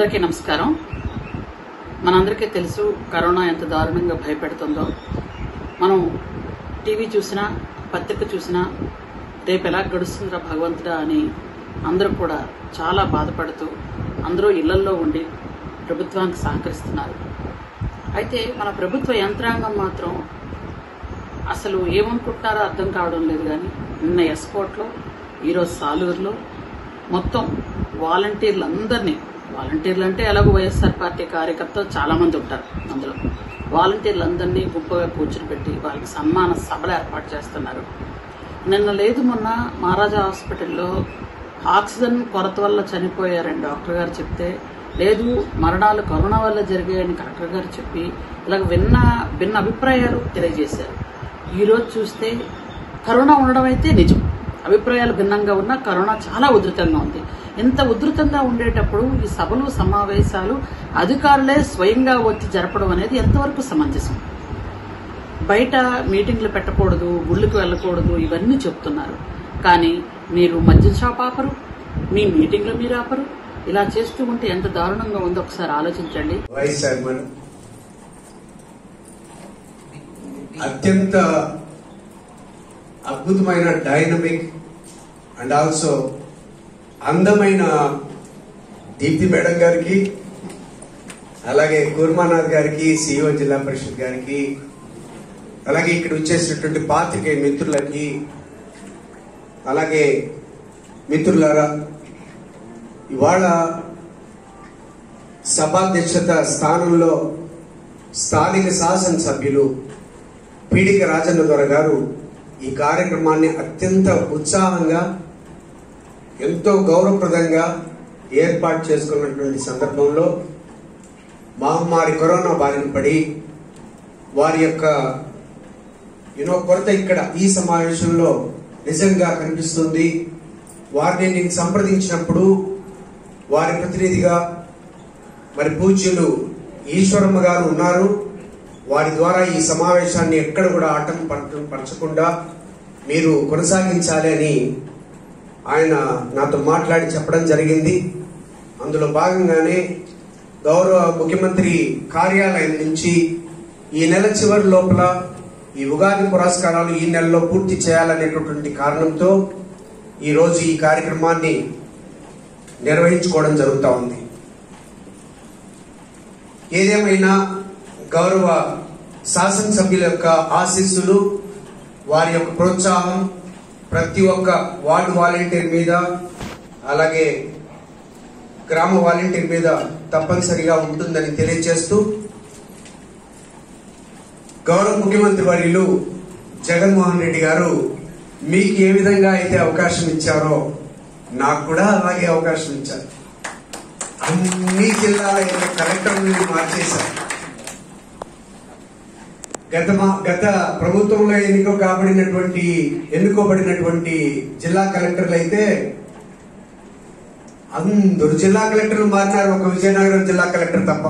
అందరికీ నమస్కారం మనందరికీ తెలుసు కరోనా ఎంత దారుణంగా భయపెడుతుందో మనం టీవీ చూసినా పత్రిక చూసినా రేపు ఎలా గడుస్తుందిరా భగవంతుడా అని అందరూ కూడా చాలా బాధపడుతూ అందరూ ఇళ్లల్లో ఉండి ప్రభుత్వానికి సహకరిస్తున్నారు అయితే మన ప్రభుత్వ యంత్రాంగం మాత్రం అసలు ఏమనుకుంటున్నారో అర్థం కావడం లేదు కానీ నిన్న ఎస్పోర్ట్లో ఈరోజు సాలూరులో మొత్తం వాలంటీర్లు అందరినీ వాలంటీర్లు అంటే ఎలాగో వైఎస్ఆర్ పార్టీ కార్యకర్తలు చాలా మంది ఉంటారు అందులో వాలంటీర్లు అందరినీ గుంపుగా కూర్చుని పెట్టి వాళ్ళకి సన్మాన సభలు ఏర్పాటు చేస్తున్నారు నిన్న లేదు మొన్న మహారాజా హాస్పిటల్లో ఆక్సిజన్ కొరత వల్ల చనిపోయారని డాక్టర్ గారు చెప్తే లేదు మరణాలు కరోనా వల్ల జరిగాయని కలెక్టర్ గారు చెప్పి ఇలాగ విన్న భిన్న అభిప్రాయాలు తెలియజేశారు ఈరోజు చూస్తే కరోనా ఉండడం అయితే నిజం అభిప్రాయాలు భిన్నంగా ఉన్నా కరోనా చాలా ఉధృతంగా ఉంది ఇంత ఉధృతంగా ఉండేటప్పుడు ఈ సభలు సమావేశాలు అధికారులే స్వయంగా వచ్చి జరపడం అనేది ఎంతవరకు సమంజసం బయట మీటింగ్లు పెట్టకూడదు గుళ్ళకి వెళ్ళకూడదు ఇవన్నీ చెప్తున్నారు కానీ మీరు మద్యం షాప్ ఆపరు మీ మీటింగ్లు మీరు ఆపరు ఇలా చేస్తూ ఉంటే ఎంత దారుణంగా ఉందో ఒకసారి ఆలోచించండి వైస్ చైర్మన్ అత్యంత అద్భుతమైన డైనమిక్ అండ్ ఆల్సో అందమైన దీప్తి మేడం గారికి అలాగే కుర్మానాథ్ గారికి సిఇఓ జిల్లా పరిషత్ గారికి అలాగే ఇక్కడ వచ్చేసినటువంటి పాత్రికేయ మిత్రులకి అలాగే మిత్రులారా ఇవాళ సభాధ్యక్షత స్థానంలో స్థానిక శాసనసభ్యులు పీడిక రాజన్న దొర గారు ఈ కార్యక్రమాన్ని అత్యంత ఉత్సాహంగా ఎంతో గౌరవప్రదంగా ఏర్పాటు చేసుకున్నటువంటి సందర్భంలో మహమ్మారి కరోనా బారిన పడి వారి యొక్క యూనో కొరత ఇక్కడ ఈ సమావేశంలో నిజంగా కనిపిస్తుంది వారిని నేను సంప్రదించినప్పుడు వారి ప్రతినిధిగా మరి పూజ్యులు ఈశ్వరమ్మ గారు ఉన్నారు వారి ద్వారా ఈ సమావేశాన్ని ఎక్కడ కూడా ఆటంకం పరచ- పరచకుండా మీరు కొనసాగించాలి అని ఆయన నాతో మాట్లాడి చెప్పడం జరిగింది అందులో భాగంగానే గౌరవ ముఖ్యమంత్రి కార్యాలయం నుంచి ఈ నెల చివరి లోపల ఈ ఉగాది పురస్కారాలు ఈ నెలలో పూర్తి చేయాలనేటటువంటి కారణంతో ఈ రోజు ఈ కార్యక్రమాన్ని నిర్వహించుకోవడం జరుగుతూ ఉంది ఏదేమైనా గౌరవ శాసనసభ్యుల యొక్క ఆశీస్సులు వారి యొక్క ప్రోత్సాహం ప్రతి ఒక్క వార్డు వాలంటీర్ మీద అలాగే గ్రామ వాలంటీర్ మీద తప్పనిసరిగా ఉంటుందని తెలియజేస్తూ గౌరవ ముఖ్యమంత్రి వర్యులు జగన్మోహన్ రెడ్డి గారు మీకు ఏ విధంగా అయితే అవకాశం ఇచ్చారో నాకు కూడా అలాగే అవకాశం ఇచ్చారు అన్ని జిల్లాల యొక్క కలెక్టర్లను మార్చేశారు గత మా- గత ప్రభుత్వంలో ఎన్నిక కాబడినటువంటి ఎన్నుకోబడినటువంటి జిల్లా కలెక్టర్లు అయితే అందరు జిల్లా కలెక్టర్లు మారినారు ఒక విజయనగరం జిల్లా కలెక్టర్ తప్ప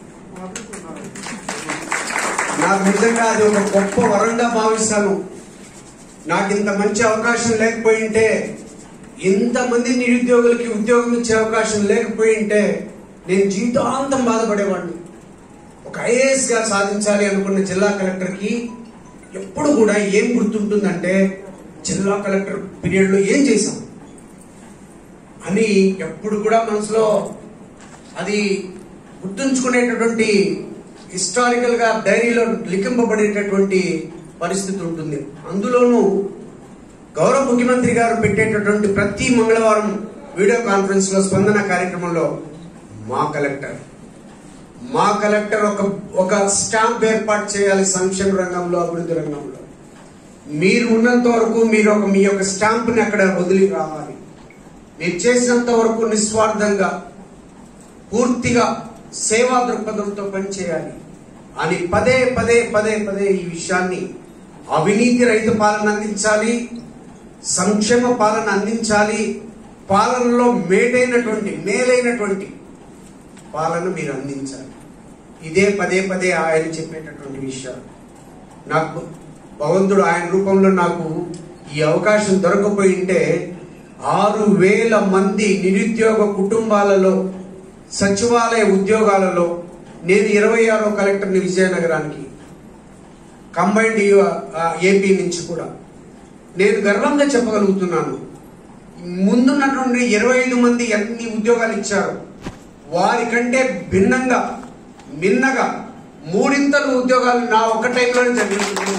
నాకు నిజంగా అది ఒక గొప్ప వరంగా భావిస్తాను నాకు ఇంత మంచి అవకాశం లేకపోయింటే ఇంతమంది నిరుద్యోగులకి ఉద్యోగం ఇచ్చే అవకాశం లేకపోయింటే నేను జీవితాంతం బాధపడేవాడిని ఒక ఐఏఎస్ గా సాధించాలి అనుకున్న జిల్లా కలెక్టర్ కి ఎప్పుడు కూడా ఏం గుర్తుంటుందంటే జిల్లా కలెక్టర్ పీరియడ్ లో ఏం చేశాం అని ఎప్పుడు కూడా మనసులో అది గుర్తుంచుకునేటటువంటి హిస్టారికల్ గా డైరీలో లిఖింపబడేటటువంటి పరిస్థితి ఉంటుంది అందులోనూ గౌరవ ముఖ్యమంత్రి గారు పెట్టేటటువంటి ప్రతి మంగళవారం వీడియో కాన్ఫరెన్స్ లో స్పందన కార్యక్రమంలో మా కలెక్టర్ మా కలెక్టర్ ఒక ఒక స్టాంప్ ఏర్పాటు చేయాలి సంక్షేమ రంగంలో అభివృద్ధి రంగంలో మీరు ఉన్నంత వరకు మీరు ఒక మీ యొక్క స్టాంప్ ని అక్కడ వదిలి రావాలి మీరు చేసినంత వరకు నిస్వార్థంగా పూర్తిగా సేవా దృక్పథంతో పనిచేయాలి అని పదే పదే పదే పదే ఈ విషయాన్ని అవినీతి రహిత పాలన అందించాలి సంక్షేమ పాలన అందించాలి పాలనలో మేటైనటువంటి మేలైనటువంటి పాలన మీరు అందించాలి ఇదే పదే పదే ఆయన చెప్పేటటువంటి విషయాలు నాకు భగవంతుడు ఆయన రూపంలో నాకు ఈ అవకాశం దొరకపోయింటే ఆరు వేల మంది నిరుద్యోగ కుటుంబాలలో సచివాలయ ఉద్యోగాలలో నేను ఇరవై ఆరో కలెక్టర్ని విజయనగరానికి కంబైన్డ్ ఏపీ నుంచి కూడా నేను గర్వంగా చెప్పగలుగుతున్నాను ముందున్నటువంటి ఇరవై ఐదు మంది ఎన్ని ఉద్యోగాలు ఇచ్చారు వారికంటే భిన్నంగా మిన్నగా మూడింతలు ఉద్యోగాలు నా ఒక్క టైంలోనే జరిగింది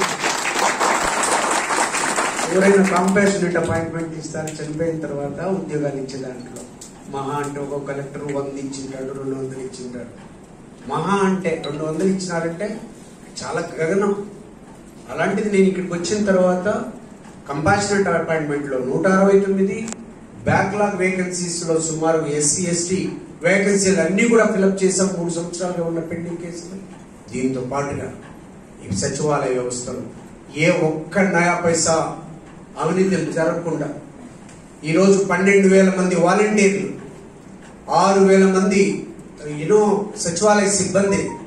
ఎవరైనా కాంపాషనేట్ అపాయింట్మెంట్ ఇస్తారు చనిపోయిన తర్వాత ఉద్యోగాలు ఇచ్చే దాంట్లో మహా అంటే ఒక కలెక్టర్ వంద ఇచ్చింటాడు రెండు వందలు ఇచ్చింటాడు మహా అంటే రెండు వందలు ఇచ్చినారంటే చాలా గగనం అలాంటిది నేను ఇక్కడికి వచ్చిన తర్వాత కంపాషనేట్ అపాయింట్మెంట్లో నూట అరవై తొమ్మిది బ్యాక్లాగ్ వేకెన్సీస్లో సుమారు ఎస్సీ ఎస్టీ వేకెన్సీలు అన్నీ కూడా ఫిలప్ చేసాం మూడు సంవత్సరాలుగా ఉన్న పెండింగ్ కేసులు దీంతో పాటుగా ఈ సచివాలయ వ్యవస్థలో ఏ ఒక్క నయా పైసా అవినీతులు జరగకుండా ఈరోజు పన్నెండు వేల మంది వాలంటీర్లు ఆరు వేల మంది యూనో సచివాలయ సిబ్బంది